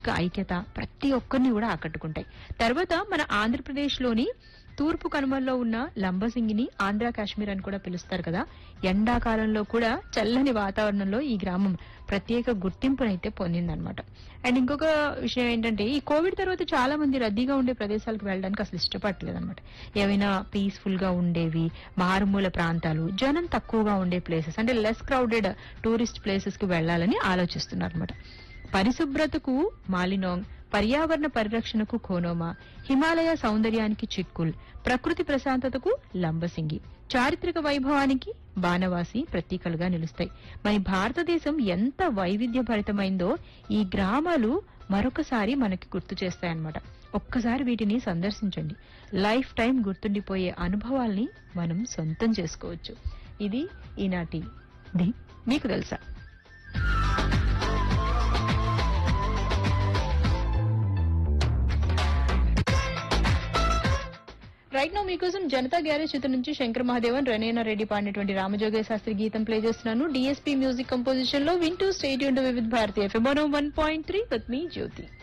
ఐక్యత ప్రతి ఒక్కరిని కూడా ఆకట్టుకుంటాయి తర్వాత మన ఆంధ్రప్రదేశ్ లోని తూర్పు కనుమల్లో ఉన్న లంబసింగిని ఆంధ్ర కాశ్మీర్ అని కూడా పిలుస్తారు కదా ఎండాకాలంలో కూడా చల్లని వాతావరణంలో ఈ గ్రామం ప్రత్యేక గుర్తింపునైతే పొందిందనమాట అండ్ ఇంకొక విషయం ఏంటంటే ఈ కోవిడ్ తర్వాత చాలా మంది రద్దీగా ఉండే ప్రదేశాలకు వెళ్ళడానికి అసలు ఇష్టపడలేదు అనమాట ఏవైనా పీస్ఫుల్ గా ఉండేవి మారుమూల ప్రాంతాలు జనం తక్కువగా ఉండే ప్లేసెస్ అంటే లెస్ క్రౌడెడ్ టూరిస్ట్ ప్లేసెస్ కి వెళ్లాలని ఆలోచిస్తున్నారు అనమాట పరిశుభ్రతకు మాలినోంగ్ పర్యావరణ పరిరక్షణకు కోనోమా హిమాలయ సౌందర్యానికి చిక్కుల్ ప్రకృతి ప్రశాంతతకు లంబసింగి చారిత్రక వైభవానికి బాణవాసి ప్రతీకలుగా నిలుస్తాయి మరి భారతదేశం ఎంత వైవిధ్యభరితమైందో ఈ గ్రామాలు మరొకసారి మనకి గుర్తు చేస్తాయన్నమాట ఒక్కసారి వీటిని సందర్శించండి లైఫ్ టైం గుర్తుండిపోయే అనుభవాల్ని మనం సొంతం చేసుకోవచ్చు ఇది ఈనాటి ది మీకు తెలుసా రైట్ నో మీకోసం జనతా గ్యారేజ్ చిత్రం నుంచి శంకర్ మహాదేవన్ రణేనా రెడ్డి పాడినటువంటి రామజోగయ్య శాస్త్రి గీతం ప్లే చేస్తున్నాను డిఎస్పీ మ్యూజిక్ కంపోజిషన్ లో వింటూ stadium Vividh Bharati FM one point three with me Jyothi